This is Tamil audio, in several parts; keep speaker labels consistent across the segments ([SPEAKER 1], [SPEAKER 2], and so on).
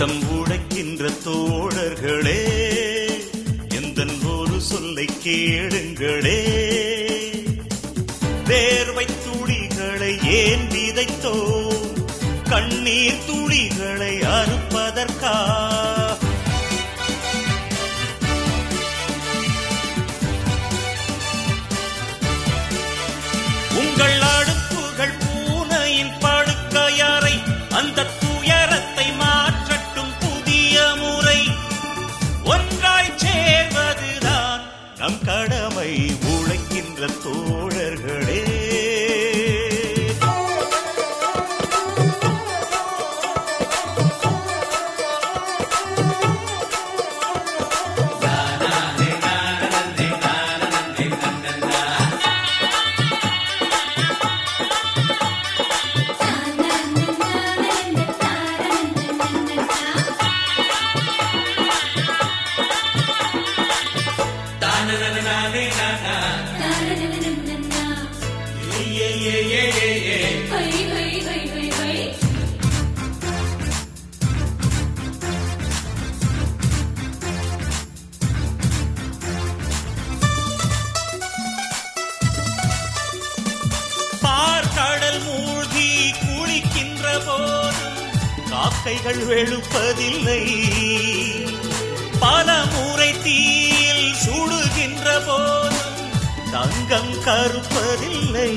[SPEAKER 1] நித்தம் உழைக்கின்ற தோழர்களே எந்த ஒரு சொல்லை கேளுங்களே வேர்வை துளிகளை ஏன் விதைத்தோ கண்ணீர் துளிகளை அறுப்பதற்கா உங்கள் அடுப்புகள் பூனையின் படுக்கையறை அந்த துயரத்தை மாற்றட்டும் புதிய முறை ஒன்றாய் சேர்வதுதான் நம் கடமை உழைக்கின்ற தோழர்களே பார்க்கடல் மூழ்கி குளிக்கின்ற போதும் காக்கைகள் வெளுப்பதில்லை பல முறை தீயில் சுடுகின்ற போதும் தங்கம் கருப்பதில்லை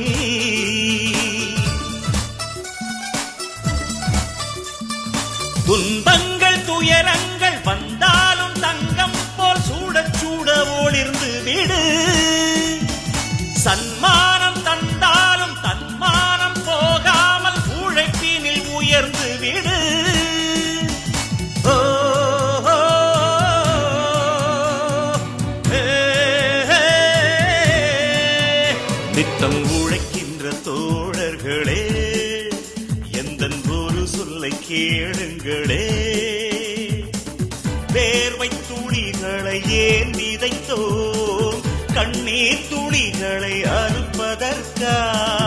[SPEAKER 1] துன்பங்கள் துயரங்கள் வந்தாலும் தங்கம் போல் சூடச் சூட ஒளிர்ந்து விடு சன்மானம் தந்தாலும் தன்மானம் போகாமல் உழைப்பினில் உயர்ந்து விடு ஓ, ஓ, ஏ, ஏ. நித்தம் உழைக்கின்ற தோழர்களே எந்த ஒரு சொல்லை கேளுங்களே வேர்வை துளிகளை ஏன் விதைத்தோம் கண்ணீர் துளிகளை அறுப்பதற்கா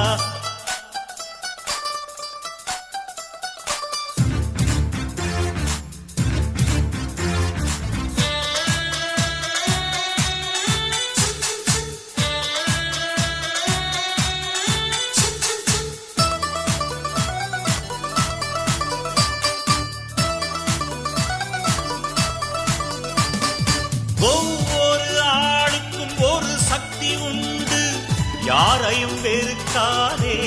[SPEAKER 1] ஒவ்வொரு ஆளுக்கும் ஒரு சக்தி உண்டு யாரையும் வெறுக்காதே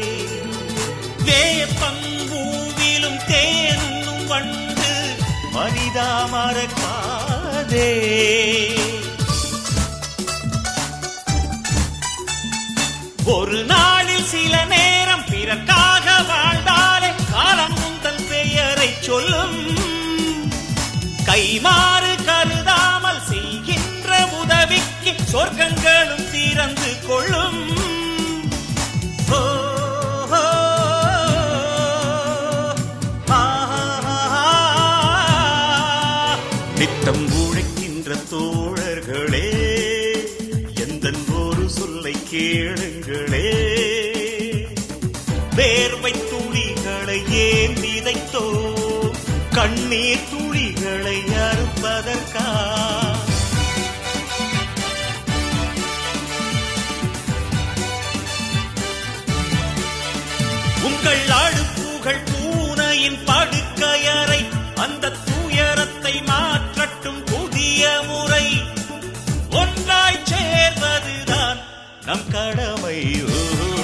[SPEAKER 1] வேப்பம்பூவிலும் தேனுண்ணும் வண்டு மனிதா மறக்காதே ஒரு நாளில் சில நேரம் பிறக்காக வாழ்ந்தாலே காலம் உந்தன் பெயரை சொல்லும் கைமாறு கருதாமல் செய்கின்ற உதவிக்கு சொர்க்கங்களும் திறந்து கொள்ளும் ஓ, ஓ, ஆ, நித்தம் உழைக்கின்ற தோழர்களே எந்த ஒரு சொல்லை கேளுங்களே வேர்வை துளிகளை ஏன் விதைத்தோ கண்ணீர் துளிகளை அறுப்பதற்கா உங்கள் அடுப்புகள் பூனையின் படுக்கையறை அந்த துயரத்தை மாற்றட்டும் புதிய முறை ஒன்றாய் சேர்வதுதான் நம் கடமை ஓ